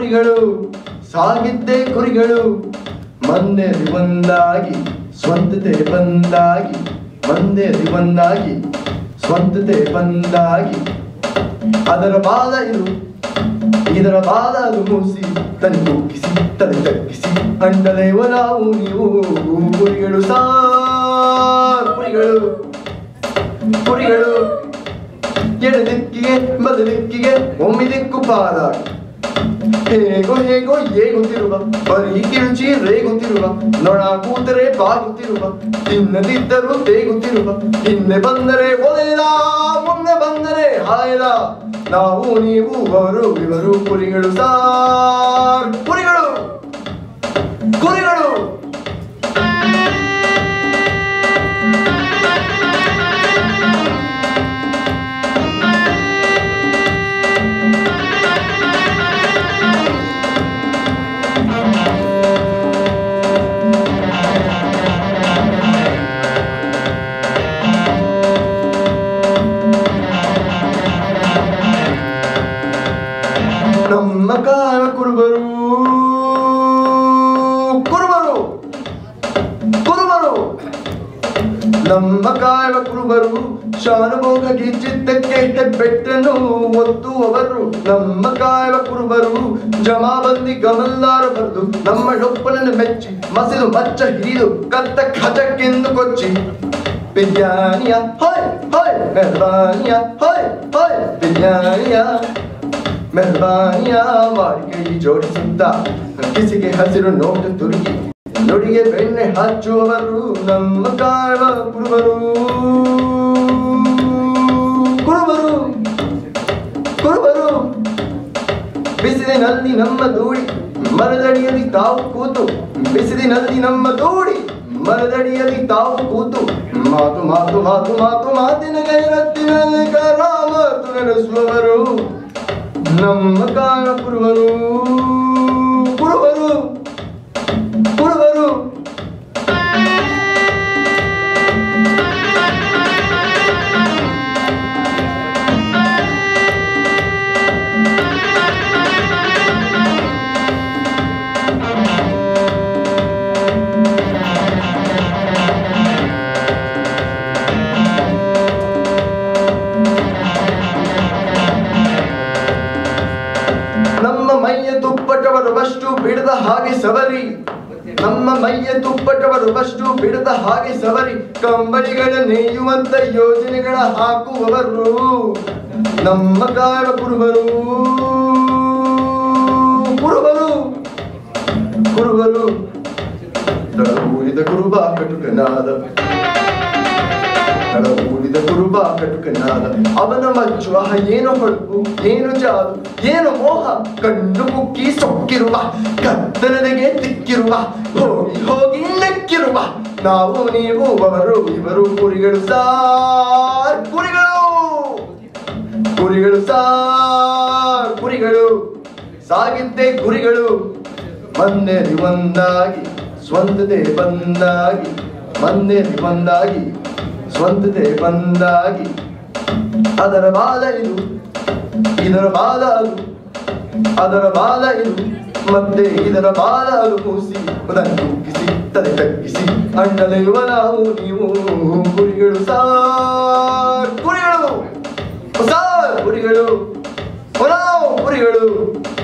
ಕುರಿಗಳು ಸಾಗಿದ್ದೆ ಕುರಿಗಳು ಮಂದೆದಿ ಒಂದಾಗಿ ಸ್ವಂತತೆ ಬಂದಾಗಿ ಮಂದೆದಿ ಒಂದಾಗಿ ಸ್ವಂತತೆ ಬಂದಾಗಿ ಅದರ ಬಾಲ ಇದು ಇದರ ಬಾಲ ಅದು ಮೂಸಿ ತಲೆ ಕುಕ್ಕಿಸಿ ತಲೆ ತಗ್ಗಿಸಿ ಅಂಡಲೇವ ನಾವು ನೀವು ಕುರಿಗಳು ಸಾರ್ ಕುರಿಗಳು ಕುರಿಗಳು ಎಡ ದಿಕ್ಕಿಗೆ ಬದ ದಿಕ್ಕಿಗೆ ಒಮ್ಮೆ ದಿಕ್ಕು ಪಾಲಾಗಿ ಹೇಗೋ ಹೇಗೋ ಏಗುತ್ತಿರುವ ಬರೀ ಕಿರುಚಿ ರೇಗುತ್ತಿರುವ ನೊಣ ಕೂತರೆ ಬಾಗುತ್ತಿರುವ ತಿನ್ನದಿದ್ದರೂ ತೇಗುತ್ತಿರುವ ಹಿಂದೆ ಬಂದರೆ ಒಲೆದ ಮುಂದೆ ಬಂದರೆ ಹಾಯ್ದ ನಾವು ನೀವು ಅವರು ಇವರು ಕುರಿಗಳು ಸಾರ್ ಕುರಿಗಳು ಕುರಿಗಳು ನಮ್ಮ ಕಾಲ ಕುರುಬರು ಕುರುಬರು ಕುರುಬರು ನಮ್ಮ ಕಾಯುವ ಕುರುಬರು ಶಾನುಭೋಗ ಗಿಚ್ಚಿದ್ದಕ್ಕೆ ಬೆಟ್ಟನ್ನು ಒತ್ತುವವರು ನಮ್ಮ ಕಾಯುವ ಕುರುಬರು ಜಮಾಬಂದಿ ಗಮಲ್ಲಾರ ಬರೆದು ನಮ್ಮ ಡೊಪ್ಪನನ್ನು ಮೆಚ್ಚಿ ಮಸಿದು ಮಚ್ಚ ಹಿರಿದು ಕತ್ತ ಖಜಕ್ಕೆಂದು ಕೊಚ್ಚಿ ಬಿರಿಯಾನಿಯ ಹಾಯ್ ಹಾಯ್ ಮೆಹರ್ಬಾನಿಯ ಹಾಯ್ ಹಾಯ್ ಬಿರಿಯಾನಿಯ ಮೆಹರ್ಬಾನಿಯ ಮಾಡಿ ಕೈ ಜೋಡಿಸುತ್ತ ಕಿಸಿಗೆ ಹಸಿರು ನೋಟು ತುರುಗಿ ನುಡಿಗೆ ಬೆಣ್ಣೆ ಹಚ್ಚುವವರು ನಮ್ಮ ಕಾಯುವ ಕುರುಬರು ಕುರುಬರು ಕುರುಬರು ಬಿಸಿಲಿನಲ್ಲಿ ನಮ್ಮ ದೂಡಿ ಮರದಡಿಯಲ್ಲಿ ತಾವು ಕೂತು ಬಿಸಿಲಿನಲ್ಲಿ ನಮ್ಮ ದೂಡಿ ಮರದಡಿಯಲ್ಲಿ ತಾವು ಕೂತು ಮಾತು ಮಾತು ಮಾತು ಮಾತು ಮಾತಿನ ಗೈರತ್ತಿನಲ್ಲಿ ಕರಾಮತು ನಡೆಸುವವರು ನಮ್ಮ ಕಾಲ ಕುರುಬರು ಕುರುಬರು ಕುರುಬರು ನಮ್ಮ ಮೈಯ ತುಪ್ಪಟವರು ಬಷ್ಟು ಬಿಡದ ಹಾಗೆ ಸವರಿ ನಮ್ಮ ಮೈಯ ತುಪ್ಪಟವರು ಬಷ್ಟು ಬಿಡದ ಹಾಗೆ ಸವರಿ ಕಂಬಳಿಗಳ ನೇಯುವಂತ ಯೋಜನೆಗಳ ಹಾಕುವವರು ನಮ್ಮ ಕಾಲ ಕುರುಬರು ಕುರುಬರು ಕುರುಬರು ಊರಿದ ಕುರುಬ ಕಟುಕನಾದ ಊರಿದ ಕುರುಬ ಕಟುಕನಾದ ಅವನ ಮಚ್ಚು ಆಹ ಏನು ಹೊಳಪು ಏನು ಜಾದು ಏನು ಮೋಹ ಕಣ್ಣು ಕುಕ್ಕಿ ಸೊಕ್ಕಿರುವ ಕತ್ತಲನೆಗೆ ತಿಕ್ಕಿರುವ ಹೋಗಿ ಹೋಗಿ ನೆಕ್ಕಿರುವ ನಾವು ನೀವು ಅವರು ಇವರು ಕುರಿಗಳು ಸಾರ್ ಕುರಿಗಳು ಕುರಿಗಳು ಸಾರ್ ಕುರಿಗಳು ಸಾಗಿದ್ದೆ ಕುರಿಗಳು ಮಂದೇರಿ ಒಂದಾಗಿ ಸ್ವಂತತೆ ಬಂದಾಗಿ ಮಂದೇರಿ ಒಂದಾಗಿ ಸ್ವಂತತೆ ಬಂದಾಗಿ ಅದರ ಬಾಲ ಇದು ಇದರ ಬಾಲ ಅದು ಅದರ ಬಾಲ ಇದು ಮತ್ತೆ ಇದರ ಬಾಲ ಅದು ಮೂಸಿ ಅದನ್ನು ಕುಗ್ಗಿಸಿ ತಲೆ ತಗ್ಗಿಸಿ ಅಣ್ಣಲೆಯುವ ನಾವು ನೀವು ಕುರಿಗಳು ಸಾರ್ ಕುರಿಗಳು ಸಾರ್ ಕುರಿಗಳು ನಾವು ಕುರಿಗಳು